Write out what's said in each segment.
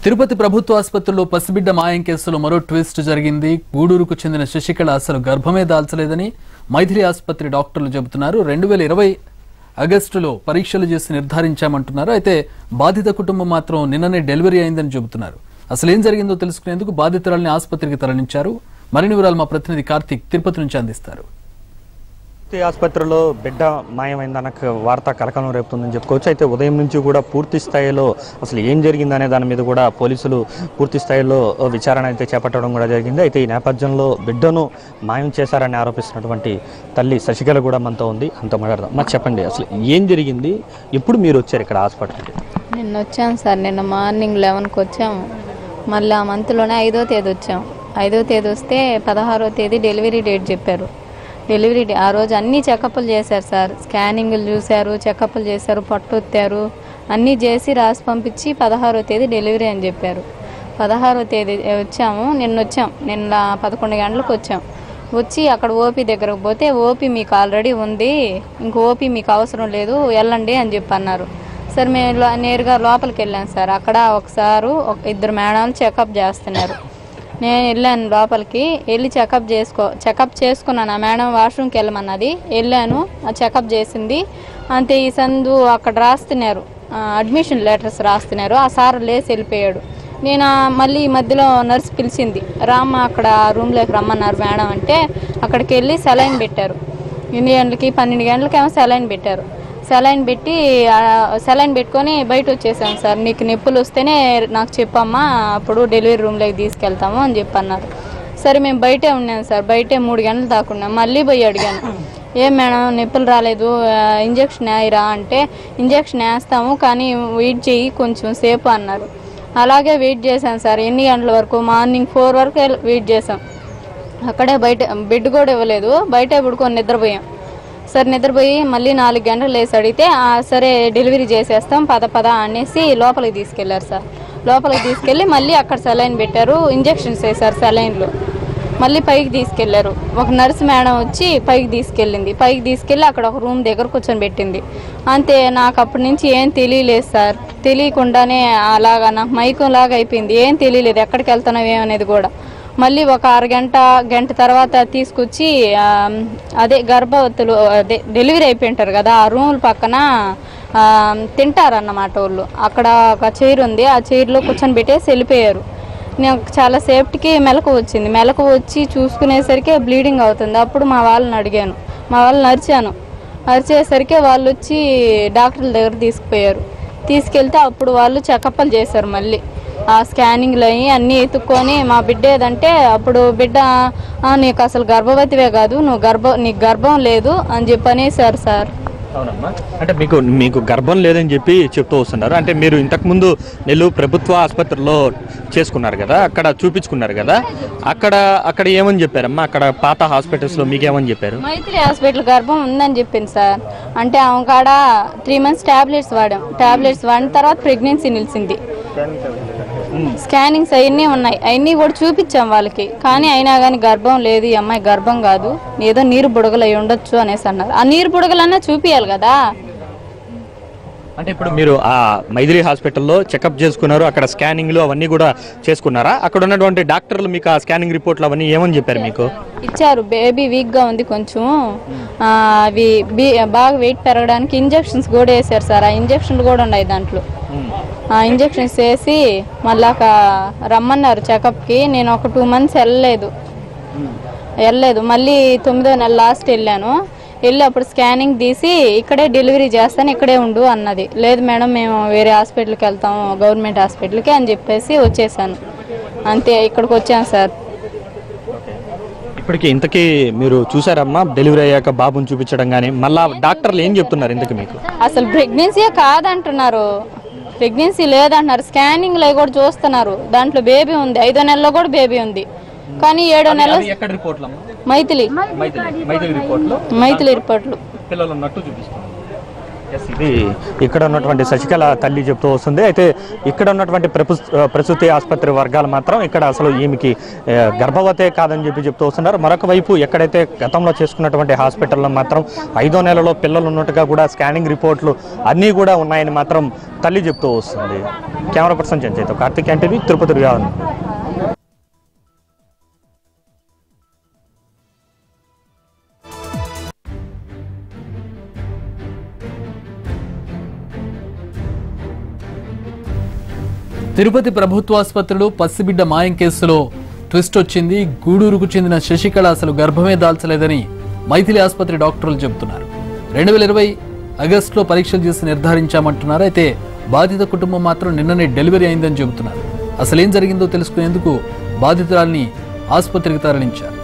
తిరుపతి ప్రభుత్వ ఆసుపత్రిలో పసిబిడ్డ మాయం కేసులో మరో ట్విస్ట్ జరిగింది గూడూరుకు చెందిన శశికళ అసలు గర్భమే దాల్చలేదని మైథిలి ఆసుపత్రి డాక్టర్లు చెబుతున్నారు రెండు వేల ఇరవై ఆగస్టులో పరీక్షలు చేసి నిర్ధారించామంటున్నారు అయితే బాధిత కుటుంబం మాత్రం నిన్ననే డెలివరీ అయిందని చెబుతున్నారు అసలు ఏం జరిగిందో తెలుసుకునేందుకు బాధితురాల్ని ఆసుపత్రికి తరలించారు మరిన్ని వివరాలు మా ప్రతినిధి కార్తీక్ తిరుపతి నుంచి అందిస్తారు పూర్తి ఆసుపత్రిలో బిడ్డ మాయమైందన్న క- వార్త కలకలం రేపుతుందని చెప్పుకోవచ్చు అయితే ఉదయం నుంచి కూడా పూర్తి స్థాయిలో అసలు ఏం జరిగిందనే దాని మీద కూడా పోలీసులు పూర్తి స్థాయిలో విచారణ అయితే చేపట్టడం కూడా జరిగింది అయితే ఈ నేపథ్యంలో బిడ్డను మాయం చేశారని ఆరోపిస్తున్నటువంటి తల్లి శశికళ కూడా మనతో ఉంది అంత మాట్లాడదాం మాకు చెప్పండి అసలు ఏం జరిగింది ఎప్పుడు మీరు వచ్చారు ఇక్కడ హాస్పిటల్కి నిన్న వచ్చాం సార్ నిన్న మార్నింగ్ లెవెన్కి వచ్చాము మళ్ళీ ఆ మంత్లోనే ఐదో తేదీ వచ్చాం ఐదో తేదీ వస్తే పదహారో తేదీ డెలివరీ డేట్ చెప్పారు డెలివరీ డే ఆ రోజు అన్ని చెకప్లు చేశారు సార్ స్కానింగ్లు చూశారు చెకప్లు చేశారు పట్టొత్తారు అన్నీ చేసి రాసి పంపించి పదహారో తేదీ డెలివరీ అని చెప్పారు పదహారో తేదీ వచ్చాము నిన్న వచ్చాం నిన్న పదకొండు గంటలకు వచ్చాం వచ్చి అక్కడ ఓపీ దగ్గరకు పోతే ఓపీ మీకు ఆల్రెడీ ఉంది ఇంక ఓపీ మీకు అవసరం లేదు వెళ్ళండి అని చెప్పి అన్నారు సార్ మేము లో- నేరుగా లోపలికి వెళ్ళాం సార్ అక్కడ ఒకసారి ఒక ఇద్దరు మేడాలు చెకప్ చేస్తున్నారు నేను వెళ్ళాను లోపలికి వెళ్ళి చెకప్ చేసుకో చెకప్ చేసుకున్నాను ఆ మేడం వాష్రూమ్కి వెళ్ళమన్నది వెళ్ళాను ఆ చెకప్ చేసింది అంతే ఈ సందు అక్కడ రాస్తున్నారు ఆ, అడ్మిషన్ లెటర్స్ రాస్తున్నారు ఆ సార్ లేసి వెళ్ళిపోయాడు నేను ఆ మళ్ళీ ఈ మధ్యలో నర్స్ పిలిచింది రామ్మ అక్కడ రూమ్లోకి రమ్మన్నారు మేడం అంటే అక్కడికి వెళ్ళి సెలైన్ పెట్టారు ఎన్ని గంటలకి పన్నెండు గంటలకి ఏమో సెలైన్ పెట్టారు సెలైన్ పెట్టి ఆ, సెలైన్ పెట్టుకొని బయట వచ్చేసాం సార్ నీకు నొప్పులు వస్తేనే నాకు చెప్పమ్మా అప్పుడు డెలివరీ రూమ్లోకి తీసుకెళ్తాము అని చెప్పి అన్నారు సరే మేము బయటే ఉన్నాం సార్ బయటే మూడు గంటలు దాకున్నాం మళ్ళీ పోయి అడిగాను ఏం మేడం నొప్పులు రాలేదు ఆ, ఇంజెక్షన్ వేయరా అంటే ఇంజెక్షన్ వేస్తాము కానీ వెయిట్ చెయ్యి కొంచెం సేపు అన్నారు అలాగే వెయిట్ చేశాం సార్ ఎన్ని గంటల వరకు మార్నింగ్ ఫోర్ వరకు వెయిట్ చేసాం అక్కడే బయట బెడ్ కూడా ఇవ్వలేదు బయట పడుకొని నిద్రపోయాం సరే నిద్రపోయి మళ్ళీ నాలుగు గంటలు లేసి అడిగితే "ఆ, సరే డెలివరీ చేసేస్తాం పద పద అనేసి లోపలికి తీసుకెళ్లారు సార్ లోపలికి తీసుకెళ్ళి మళ్ళీ అక్కడ సెలైన్ పెట్టారు ఇంజెక్షన్స్ వేశారు సెలైన్లు మళ్ళీ పైకి తీసుకెళ్లారు ఒక నర్స్ మేడం వచ్చి పైకి తీసుకెళ్ళింది పైకి తీసుకెళ్ళి అక్కడ ఒక రూమ్ దగ్గర కూర్చొని పెట్టింది అంతే నాకు అప్పటి నుంచి ఏం తెలియలేదు సార్ తెలియకుండానే అలాగా నాకు మైకం లాగా అయిపోయింది ఏం తెలియలేదు ఎక్కడికి వెళ్తున్నావు ఏమనేది కూడా మళ్ళీ ఒక అరగంట గంట తర్వాత తీసుకొచ్చి ఆ, అదే గర్భవతులు అదే డెలివరీ అయిపోయింటారు కదా ఆ రూముల పక్కన ఆ, తింటారన్నమాట వాళ్ళు అక్కడ ఒక చైర్ ఉంది ఆ చైర్లో కూర్చొని పెట్టేసి వెళ్ళిపోయారు నాకు చాలా సేఫ్టీకి మెలకు వచ్చింది మెలకు వచ్చి చూసుకునేసరికి బ్లీడింగ్ అవుతుంది అప్పుడు మా వాళ్ళని అడిగాను మా వాళ్ళని అరిచాను అరిచేసరికి వాళ్ళు వచ్చి డాక్టర్ల దగ్గర తీసుకుపోయారు తీసుకెళ్తే అప్పుడు వాళ్ళు చెకప్లు చేశారు మళ్ళీ ఆ స్కానింగ్లు అయ్యి అన్నీ ఎత్తుక్కొని మా బిడ్డ ఏదంటే అప్పుడు బిడ్డ "ఆ, నీకు అసలు గర్భవతివే కాదు నువ్వు గర్భ నీకు గర్భం లేదు అని చెప్పి అనేసారు సార్ అవునమ్మా అంటే మీకు మీకు గర్భం లేదని చెప్పి చెప్తూ వస్తున్నారు అంటే మీరు ఇంతకుముందు నెల్లూరు ప్రభుత్వ ఆసుపత్రిలో చేసుకున్నారు కదా అక్కడ చూపించుకున్నారు కదా అక్కడ అక్కడ ఏమని చెప్పారమ్మా అక్కడ పాత హాస్పిటల్స్లో మీకేమని చెప్పారు మైత్రి హాస్పిటల్ గర్భం ఉందని చెప్పింది సార్ అంటే ఆమె కాడ త్రీ మంత్స్ టాబ్లెట్స్ వాడాం టాబ్లెట్స్ వాడిన తర్వాత ప్రెగ్నెన్సీ నిలిచింది స్కానింగ్స్ అవన్నీ ఉన్నాయి అవన్నీ కూడా చూపించాం వాళ్ళకి కానీ అయినా కానీ గర్భం లేదు ఈ అమ్మాయి గర్భం కాదు ఏదో నీరు బుడగలు అయి ఉండొచ్చు అనేసి అన్నారు ఆ నీరు బుడగలన్నా చూపియాలి కదా అంటే ఇప్పుడు మీరు ఆ మైథిలి హాస్పిటల్లో చెకప్ చేసుకున్నారు అక్కడ స్కానింగ్లు అవన్నీ కూడా చేసుకున్నారా అక్కడ ఉన్నటువంటి డాక్టర్లు మీకు ఆ స్కానింగ్ రిపోర్ట్లు అవన్నీ ఏమని చెప్పారు మీకు ఇచ్చారు బేబీ వీక్గా ఉంది కొంచెం ఆ, అవి బీ- బాగా వెయిట్ పెరగడానికి ఇంజెక్షన్స్ కూడా వేసారు సార్ ఆ ఇంజెక్షన్లు కూడా ఉన్నాయి దాంట్లో ఆ ఇంజెక్షన్స్ వేసి మళ్ళా రమ్మన్నారు చెకప్కి నేను ఒక టూ మంత్స్ వెళ్ళలేదు వెళ్ళలేదు మళ్ళీ తొమ్మిదో నెల లాస్ట్ వెళ్ళాను వెళ్ళి అప్పుడు స్కానింగ్ తీసి ఇక్కడే డెలివరీ చేస్తాను ఇక్కడే ఉండు అన్నది లేదు మేడం మేము వేరే హాస్పిటల్కి వెళ్తాము గవర్నమెంట్ హాస్పిటల్కి అని చెప్పేసి వచ్చేసాను అంతే ఇక్కడికి వచ్చాను సార్ ఇప్పటికి ఇంతకీ మీరు చూసారమ్మా డెలివరీ అయ్యాక బాబుని చూపించడం కానీ మళ్ళా డాక్టర్లు ఏం చెప్తున్నారు ఇంతకు మీకు అసలు ప్రెగ్నెన్సీ కాదంటున్నారు ప్రెగ్నెన్సీ లేదంటున్నారు స్కానింగ్ లో కూడా చూస్తున్నారు దాంట్లో బేబీ ఉంది ఐదో నెలలో కూడా బేబీ ఉంది కానీ ఏడో నెల ఎక్కడ రిపోర్ట్లు మైథిలి మైథిలి రిపోర్ట్లు మైథిలి రిపోర్ట్లు పిల్లలు ఉన్నట్టు చూపిస్తుంది ఎస్, ఇది ఇక్కడ ఉన్నటువంటి శశికళ తల్లి చెప్తూ వస్తుంది అయితే ఇక్కడ ఉన్నటువంటి ప్రభు ప్రసూతి ఆసుపత్రి వర్గాలు మాత్రం ఇక్కడ అసలు ఈమెకి ఏ, గర్భవతే కాదని చెప్పి చెప్తూ వస్తున్నారు మరొక వైపు ఎక్కడైతే గతంలో చేసుకున్నటువంటి హాస్పిటల్లో మాత్రం ఐదో నెలలో పిల్లలు ఉన్నట్టుగా కూడా స్కానింగ్ రిపోర్ట్లు అన్నీ కూడా ఉన్నాయని మాత్రం తల్లి చెప్తూ వస్తుంది కెమెరా పర్సన్ చెంచైతో కార్తిక్ ఎన్టీవీ తిరుపతి వ్యాన్ తిరుపతి ప్రభుత్వ ఆసుపత్రిలో పసిబిడ్డ మాయం కేసులో ట్విస్ట్ వచ్చింది గూడూరుకు చెందిన శశికళ అసలు గర్భమే దాల్చలేదని మైథిలి ఆసుపత్రి డాక్టర్లు చెబుతున్నారు రెండు వేల ఇరవై ఆగస్టులో పరీక్షలు చేసి నిర్ధారించామంటున్నారు అయితే బాధిత కుటుంబం మాత్రం నిన్ననే డెలివరీ అయిందని చెబుతున్నారు అసలేం జరిగిందో తెలుసుకునేందుకు బాధితురాల్ని ఆసుపత్రికి తరలించారు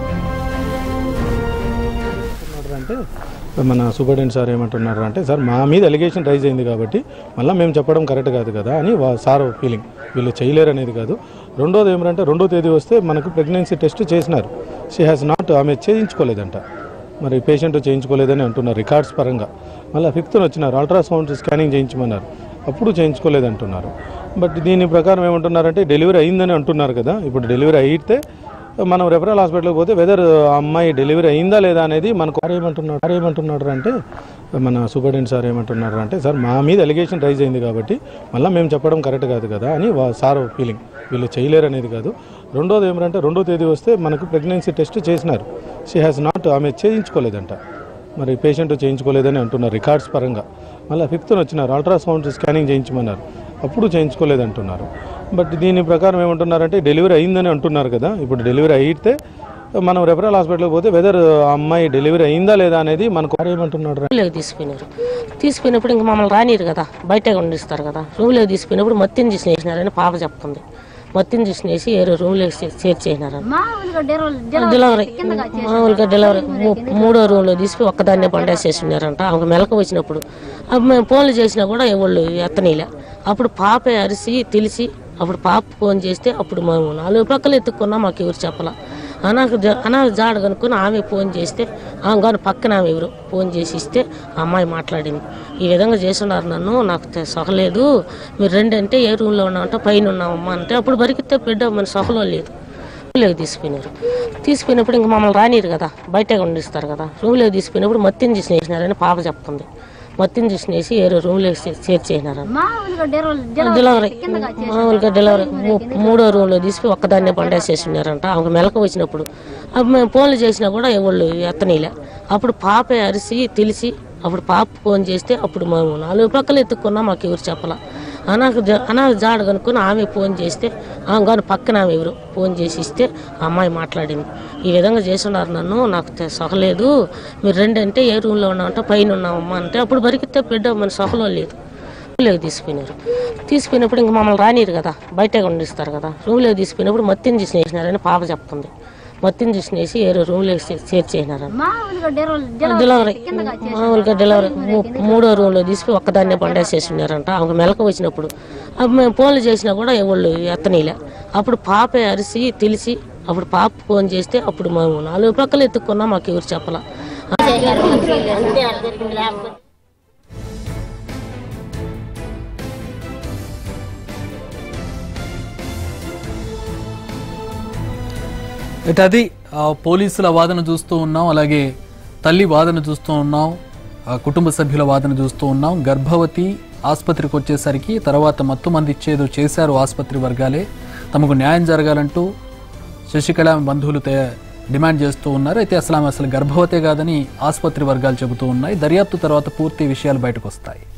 అంటే మన సూపరింటెండెంట్ సార్ ఏమంటున్నారు అంటే సార్ మా మీద ఎలిగేషన్ రైజ్ అయింది కాబట్టి మళ్ళీ మేము చెప్పడం కరెక్ట్ కాదు కదా అని వా- సార్ ఫీలింగ్ వీళ్ళు చేయలేరు అనేది కాదు రెండోది ఏమంటే రెండో తేదీ వస్తే మనకు ప్రెగ్నెన్సీ టెస్ట్ చేసినారు షీ హ్యాస్ నాట్ ఆమె చేయించుకోలేదంట మరి పేషెంట్ చేయించుకోలేదని అంటున్నారు రికార్డ్స్ పరంగా మళ్ళీ ఫిఫ్త్న వచ్చినారు అల్ట్రాసౌండ్ స్కానింగ్ చేయించమన్నారు అప్పుడు చేయించుకోలేదంటున్నారు బట్ దీని ప్రకారం ఏమంటున్నారంటే డెలివరీ అయిందని అంటున్నారు కదా ఇప్పుడు డెలివరీ అయితే మనం రెఫరల్ హాస్పిటల్కి పోతే వెదర్ అమ్మాయి డెలివరీ అయిందా లేదా అనేది మనకు సార్ ఏమంటున్నాడు సార్ ఏమంటున్నారు అంటే మన సూపరింటెండెంట్ సార్ ఏమంటున్నారు అంటే సార్ మా మీద ఎలిగేషన్ రైజ్ అయింది కాబట్టి మళ్ళీ మేము చెప్పడం కరెక్ట్ కాదు కదా అని వా- సార్ ఫీలింగ్ వీళ్ళు చేయలేరు అనేది కాదు రెండోది ఏమంటే రెండో తేదీ వస్తే మనకు ప్రెగ్నెన్సీ టెస్ట్ చేసినారు షీ హ్యాస్ నాట్ ఆమె చేయించుకోలేదంట మరి పేషెంట్ చేయించుకోలేదని అంటున్నారు రికార్డ్స్ పరంగా మళ్ళీ ఫిఫ్త్న వచ్చినారు అల్ట్రాసౌండ్ స్కానింగ్ చేయించమన్నారు అప్పుడు చేయించుకోలేదంటున్నారు బట్ దీని ప్రకారం ఏమంటున్నారంటే డెలివరీ అయిందని అంటున్నారు కదా ఇప్పుడు డెలివరీ అయితే మనం రెఫరల్ హాస్పిటల్కి పోతే వెదర్ అమ్మాయి డెలివరీ అయిందా లేదా అనేది మనకు సార్ ఏమంటున్నాడు రూమ్లోకి తీసుకుపోయినారు తీసుకుపోయినప్పుడు ఇంక మమ్మల్ని రానిరు కదా బయట ఉండిస్తారు కదా రూమ్లోకి తీసుకుపోయినప్పుడు మత్తిని తీసినేసినారని పాప చెప్తుంది మత్తిని తీసినేసి ఏరో రూమ్లోకి చేర్చేసినారని డెలివరీ మామూలుగా డెలివరీ మూ- మూడో రూమ్లో తీసుకుని ఒక్కదాన్నే పండేసేసి ఉన్నారంట ఆమెకు మెలకు వచ్చినప్పుడు అప్పుడు మేము ఫోన్లు చేసినా కూడా ఎవళ్ళు ఎత్తనీలే అప్పుడు పాపే అరిసి తెలిసి అప్పుడు పాప ఫోన్ చేస్తే అప్పుడు మేము నాలుగు పక్కలు ఎత్తుకున్నా మాకు ఎవరు చెప్పలా అనాకు జా- అనాకు జాడ కనుక్కొని ఆమె ఫోన్ చేస్తే ఆమె కానీ పక్కన ఆమె ఎవరు ఫోన్ చేసి ఇస్తే ఆ అమ్మాయి మాట్లాడింది ఈ విధంగా చేస్తున్నారు నన్ను నాకు తె- సొహలేదు మీరు రెండు అంటే ఏ రూమ్లో ఉన్నామంటే పైన ఉన్నామమ్మా అంటే అప్పుడు బరికితే బిడ్డ మన సొహలో లేదు రూమ్లోకి తీసుకుపోయినారు తీసుకుపోయినప్పుడు ఇంక మమ్మల్ని రానిరు కదా బయట ఉండిస్తారు కదా రూమ్లోకి తీసుకుపోయినప్పుడు మత్తిని తీసినేసినారని పాప చెప్తుంది మత్తిని తీసినేసి ఏరో రూమ్లోకి చేర్చేసినారని డెలివరీ మామూలుగా డెలివరీ మూ- మూడో రూమ్లో తీసుకుని ఒక్కదాన్నే పండేసేసి ఉన్నారంట ఆమెకు మెలకు వచ్చినప్పుడు అప్పుడు మేము ఫోన్లు చేసినా కూడా ఎవళ్ళు ఎత్తనీలే అప్పుడు పాపే అరిసి తెలిసి అప్పుడు పాప ఫోన్ చేస్తే అప్పుడు మేము నాలుగు పక్కలు ఎత్తుకున్నా మాకు ఎవరు చెప్పలా అనాకు జా- అనాకు జాడ కనుక్కొని ఆమె ఫోన్ చేస్తే ఆమె కానీ పక్కన ఆమె ఎవరు ఫోన్ చేసి ఇస్తే ఆ అమ్మాయి మాట్లాడింది ఈ విధంగా చేస్తున్నారు నన్ను నాకు తె- సొహలేదు మీరు రెండు అంటే ఏ రూమ్లో ఉన్నామంటే పైన ఉన్నామమ్మా అంటే అప్పుడు బరికితే బిడ్డ మన సొహలో లేదు రూమ్లోకి తీసుకుపోయినారు తీసుకుపోయినప్పుడు ఇంక మమ్మల్ని రానిరు కదా బయట ఉండిస్తారు కదా రూమ్లోకి తీసుకుపోయినప్పుడు మత్తిని తీసినేసినారని పాప చెప్తుంది మత్తిని తీసినేసి ఏరో రూమ్లోకి చేర్చేసినారని డెలివరీ మామూలుగా డెలివరీ మూ- మూడో రూమ్లో తీసుకుని ఒక్కదాన్నే పండేసేసి ఉన్నారంట ఆమెకు మెలకు వచ్చినప్పుడు అప్పుడు మేము ఫోన్లు చేసినా కూడా ఎవళ్ళు ఎత్తనీలే అప్పుడు పాపే అరిసి తెలిసి అప్పుడు పాప ఫోన్ చేస్తే అప్పుడు మేము నాలుగు పక్కలు ఎత్తుకున్నా మాకు ఎవరు చెప్పలా అయితే అది ఆ, పోలీసుల వాదన చూస్తూ ఉన్నాం అలాగే తల్లి వాదన చూస్తూ ఉన్నాం ఆ, కుటుంబ సభ్యుల వాదన చూస్తూ ఉన్నాం గర్భవతి ఆసుపత్రికి వచ్చేసరికి తర్వాత మత్తు మంది ఇచ్చేదో చేశారు ఆసుపత్రి వర్గాలే తమకు న్యాయం జరగాలంటూ శశికళ ఆమె బంధువులు తే- డిమాండ్ చేస్తూ ఉన్నారు అయితే అసలు ఆమె అసలు గర్భవతే కాదని ఆసుపత్రి వర్గాలు చెబుతూ ఉన్నాయి దర్యాప్తు తర్వాత పూర్తి విషయాలు బయటకు వస్తాయి